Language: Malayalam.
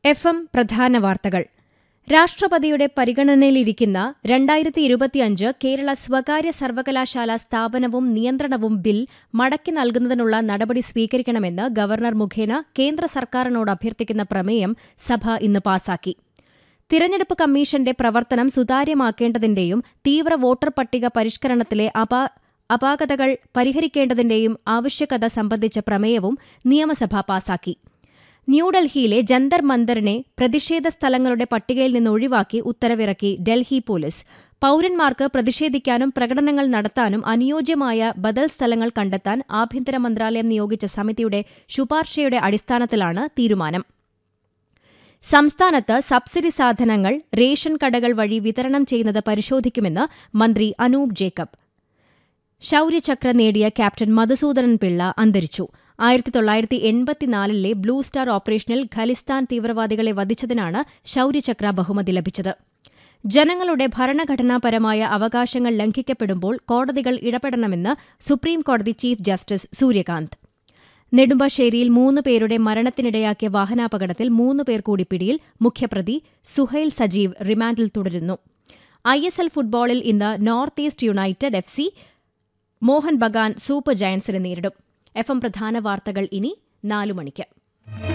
എഫ് എം പ്രധാന വാർത്തകൾ രാഷ്ട്രപതിയുടെ പരിഗണനയിലിരിക്കുന്ന രണ്ടായിരത്തി ഇരുപത്തിയഞ്ച് കേരള സ്വകാര്യ സർവകലാശാല സ്ഥാപനവും നിയന്ത്രണവും ബിൽ മടക്കി നൽകുന്നതിനുള്ള നടപടി സ്വീകരിക്കണമെന്ന് ഗവർണർ മുഖേന കേന്ദ്ര സർക്കാരിനോട് അഭ്യർത്ഥിക്കുന്ന പ്രമേയം സഭ ഇന്ന് പാസാക്കി തിരഞ്ഞെടുപ്പ് കമ്മീഷന്റെ പ്രവർത്തനം സുതാര്യമാക്കേണ്ടതിന്റെയും തീവ്ര വോട്ടർ പട്ടിക പരിഷ്കരണത്തിലെ അപാ അപാകതകൾ പരിഹരിക്കേണ്ടതിന്റെയും ആവശ്യകത സംബന്ധിച്ച പ്രമേയവും നിയമസഭ പാസാക്കി ന്യൂഡൽഹിയിലെ ജന്തർ മന്ദറിനെ പ്രതിഷേധ സ്ഥലങ്ങളുടെ പട്ടികയിൽ നിന്ന് ഒഴിവാക്കി ഉത്തരവിറക്കി ഡൽഹി പോലീസ് പൌരന്മാർക്ക് പ്രതിഷേധിക്കാനും പ്രകടനങ്ങൾ നടത്താനും അനുയോജ്യമായ ബദൽ സ്ഥലങ്ങൾ കണ്ടെത്താൻ ആഭ്യന്തര മന്ത്രാലയം നിയോഗിച്ച സമിതിയുടെ ശുപാർശയുടെ അടിസ്ഥാനത്തിലാണ് തീരുമാനം സംസ്ഥാനത്ത് സബ്സിഡി സാധനങ്ങൾ റേഷൻ കടകൾ വഴി വിതരണം ചെയ്യുന്നത് പരിശോധിക്കുമെന്ന് മന്ത്രി അനൂപ് ജേക്കബ് ശൌര്യചക്ര നേടിയ ക്യാപ്റ്റൻ മധുസൂദനൻ പിള്ള അന്തരിച്ചു ആയിരത്തി തൊള്ളായിരത്തി എൺപത്തിനാലിലെ ബ്ലൂ സ്റ്റാർ ഓപ്പറേഷനിൽ ഖലിസ്ഥാൻ തീവ്രവാദികളെ വധിച്ചതിനാണ് ശൌര്യചക്ര ബഹുമതി ലഭിച്ചത് ജനങ്ങളുടെ ഭരണഘടനാപരമായ അവകാശങ്ങൾ ലംഘിക്കപ്പെടുമ്പോൾ കോടതികൾ ഇടപെടണമെന്ന് സുപ്രീം കോടതി ചീഫ് ജസ്റ്റിസ് സൂര്യകാന്ത് നെടുമ്പാശ്ശേരിയിൽ മൂന്ന് പേരുടെ മരണത്തിനിടയാക്കിയ വാഹനാപകടത്തിൽ മൂന്ന് പേർ കൂടി പിടിയിൽ മുഖ്യപ്രതി സുഹൈൽ സജീവ് റിമാൻഡിൽ തുടരുന്നു ഐ എസ് എൽ ഫുട്ബോളിൽ ഇന്ന് North East United F C Mohun Bagan super ജയൻസിനെ നേരിടും എഫ് എം പ്രധാന വാർത്തകൾ ഇനി നാലു മണിക്ക്